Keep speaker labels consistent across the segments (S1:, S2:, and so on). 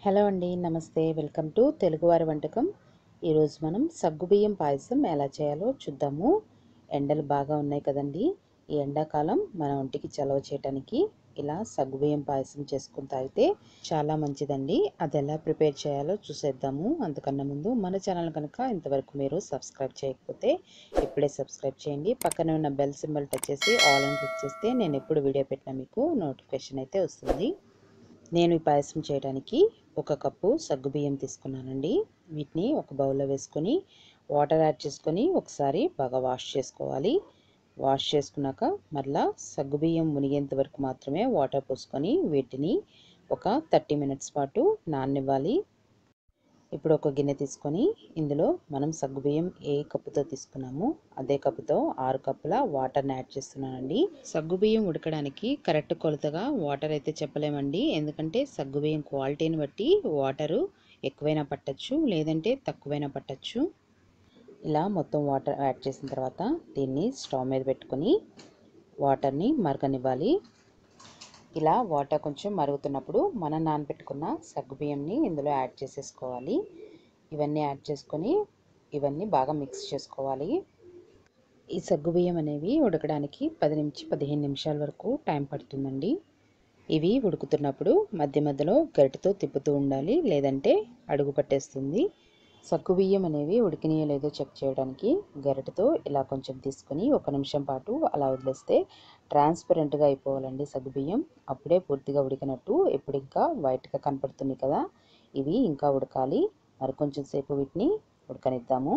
S1: hello అండి నమస్తే welcome to తెలుగువారి వంటకం ఈరోజు మనం సగ్గుబియ్యం పాయసం ఎలా చేయాలో చూద్దాము ఎండలు బాగా ఉన్నాయి కదండి ఈ ఎండాకాలం మన ఒంటికి చలవ చేయడానికి ఇలా సగ్గుబియ్యం పాయసం చేసుకుని తాగితే చాలా మంచిదండి అది ఎలా ప్రిపేర్ చేయాలో చూసేద్దాము అంతకన్నా ముందు మన ఛానల్ కనుక ఇంతవరకు మీరు సబ్స్క్రైబ్ చేయకపోతే ఇప్పుడే సబ్స్క్రైబ్ చేయండి పక్కనే ఉన్న బెల్ సింబల్ టచ్ చేసి ఆల్ అని క్లిక్ చేస్తే నేను ఎప్పుడు వీడియో పెట్టినా మీకు నోటిఫికేషన్ అయితే వస్తుంది నేను ఈ పాయసం చేయడానికి ఒక కప్పు సగ్గుబియ్యం తీసుకున్నానండి వీటిని ఒక బౌల్లో వేసుకొని వాటర్ యాడ్ చేసుకొని ఒకసారి బాగా వాష్ చేసుకోవాలి వాష్ చేసుకున్నాక మళ్ళా సగ్గుబియ్యం మునిగేంత వరకు మాత్రమే వాటర్ పోసుకొని వీటిని ఒక థర్టీ మినిట్స్ పాటు నాననివ్వాలి ఇప్పుడు ఒక గిన్నె తీసుకొని ఇందులో మనం సగ్గుబియ్యం ఏ కప్పుతో తీసుకున్నామో అదే కప్పుతో ఆరు కప్పుల వాటర్ని యాడ్ చేస్తున్నానండి సగ్గుబియ్యం ఉడకడానికి కరెక్ట్ కొలతగా వాటర్ అయితే చెప్పలేమండి ఎందుకంటే సగ్గుబియ్యం క్వాలిటీని బట్టి వాటరు ఎక్కువైనా పట్టచ్చు లేదంటే తక్కువైనా పట్టచ్చు ఇలా మొత్తం వాటర్ యాడ్ చేసిన తర్వాత దీన్ని స్టవ్ మీద పెట్టుకొని వాటర్ని మరగనివ్వాలి ఇలా వాటర్ కొంచెం మరుగుతున్నప్పుడు మనం నానబెట్టుకున్న సగ్గుబియ్యంని ఇందులో యాడ్ చేసేసుకోవాలి ఇవన్నీ యాడ్ చేసుకొని ఇవన్నీ బాగా మిక్స్ చేసుకోవాలి ఈ సగ్గుబియ్యం అనేవి ఉడకడానికి పది నుంచి పదిహేను నిమిషాల వరకు టైం పడుతుందండి ఇవి ఉడుకుతున్నప్పుడు మధ్య మధ్యలో గరిటతో తిప్పుతూ ఉండాలి లేదంటే అడుగు పట్టేస్తుంది సగ్గుబియ్యం అనేవి ఉడికినాయో లేదో చెక్ చేయడానికి గరిటతో ఇలా కొంచెం తీసుకొని ఒక నిమిషం పాటు అలా వదిలేస్తే ట్రాన్స్పరెంట్గా అయిపోవాలండి సగ్గుబియ్యం అప్పుడే పూర్తిగా ఉడికినట్టు ఇప్పుడు ఇంకా వైట్గా కనపడుతుంది కదా ఇవి ఇంకా ఉడకాలి మరి కొంచెం సేపు వీటిని ఉడకనిద్దాము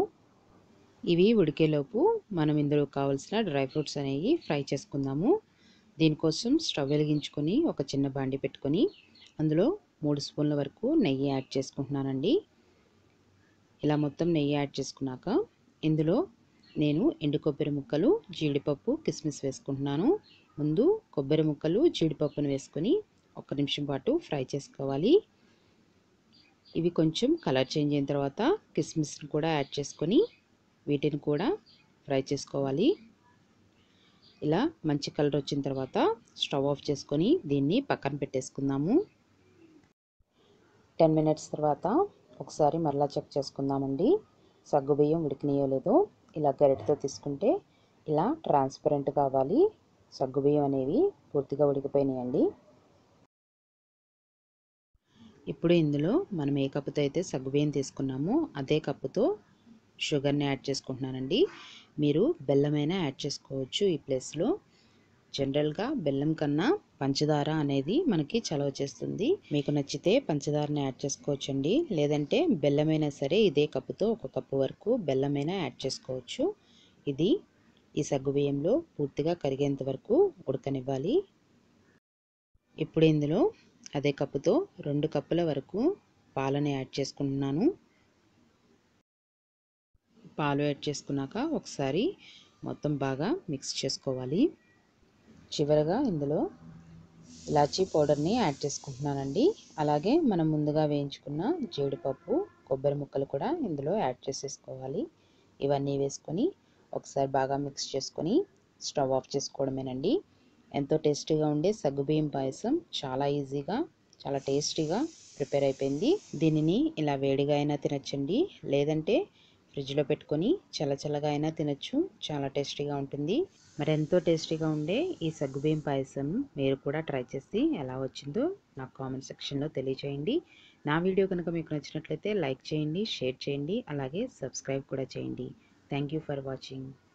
S1: ఇవి ఉడికేలోపు మనం ఇందులో కావాల్సిన డ్రై ఫ్రూట్స్ అనేవి ఫ్రై చేసుకుందాము దీనికోసం స్టవ్ వెలిగించుకొని ఒక చిన్న బాండి పెట్టుకొని అందులో మూడు స్పూన్ల వరకు నెయ్యి యాడ్ చేసుకుంటున్నానండి ఇలా మొత్తం నెయ్యి యాడ్ చేసుకున్నాక ఇందులో నేను ఎండు కొబ్బరి ముక్కలు జీడిపప్పు కిస్మిస్ వేసుకుంటున్నాను ముందు కొబ్బరి ముక్కలు జీడిపప్పును వేసుకొని ఒక నిమిషం పాటు ఫ్రై చేసుకోవాలి ఇవి కొంచెం కలర్ చేంజ్ అయిన తర్వాత కిస్మిస్ని కూడా యాడ్ చేసుకొని వీటిని కూడా ఫ్రై చేసుకోవాలి ఇలా మంచి కలర్ వచ్చిన తర్వాత స్టవ్ ఆఫ్ చేసుకొని దీన్ని పక్కన పెట్టేసుకుందాము టెన్ మినిట్స్ తర్వాత ఒకసారి మరలా చెక్ చేసుకుందామండి సగ్గుబియ్యం ఉడికినాయో లేదో ఇలా గరిటతో తీసుకుంటే ఇలా ట్రాన్స్పరెంట్ కావాలి సగ్గుబియ్యం అనేవి పూర్తిగా ఉడికిపోయినాయండి ఇప్పుడు ఇందులో మనం ఏ కప్పుతో అయితే సగ్గుబియ్యం తీసుకున్నామో అదే కప్పుతో షుగర్ని యాడ్ చేసుకుంటున్నానండి మీరు బెల్లమైనా యాడ్ చేసుకోవచ్చు ఈ ప్లేస్లో జనరల్గా బెల్లం కన్నా పంచదార అనేది మనకి చలవ చేస్తుంది మీకు నచ్చితే పంచదారని యాడ్ చేసుకోవచ్చండి లేదంటే బెల్లమైనా సరే ఇదే కప్పుతో ఒక కప్పు వరకు బెల్లమైనా యాడ్ చేసుకోవచ్చు ఇది ఈ సగ్గుబియ్యంలో పూర్తిగా కరిగేంత వరకు ఉడకనివ్వాలి ఇప్పుడు ఇందులో అదే కప్పుతో రెండు కప్పుల వరకు పాలను యాడ్ చేసుకుంటున్నాను పాలు యాడ్ చేసుకున్నాక ఒకసారి మొత్తం బాగా మిక్స్ చేసుకోవాలి చివరగా ఇందులో ఇలాచీ పౌడర్ని యాడ్ చేసుకుంటున్నానండి అలాగే మనం ముందుగా వేయించుకున్న జీడిపప్పు కొబ్బరి ముక్కలు కూడా ఇందులో యాడ్ చేసేసుకోవాలి ఇవన్నీ వేసుకొని ఒకసారి బాగా మిక్స్ చేసుకొని స్టవ్ ఆఫ్ చేసుకోవడమేనండి ఎంతో టేస్టీగా ఉండే సగ్గుబియ్యం పాయసం చాలా ఈజీగా చాలా టేస్టీగా ప్రిపేర్ అయిపోయింది దీనిని ఇలా వేడిగా అయినా తినచ్చండి లేదంటే ఫ్రిడ్జ్లో పెట్టుకొని చల్లచల్లగా అయినా తినచ్చు చాలా టేస్టీగా ఉంటుంది మరి ఎంతో టేస్టీగా ఉండే ఈ సగ్గుబియ్యం పాయసం మీరు కూడా ట్రై చేసి ఎలా వచ్చిందో నాకు కామెంట్ సెక్షన్లో తెలియచేయండి నా వీడియో కనుక మీకు నచ్చినట్లయితే లైక్ చేయండి షేర్ చేయండి అలాగే సబ్స్క్రైబ్ కూడా చేయండి థ్యాంక్ ఫర్ వాచింగ్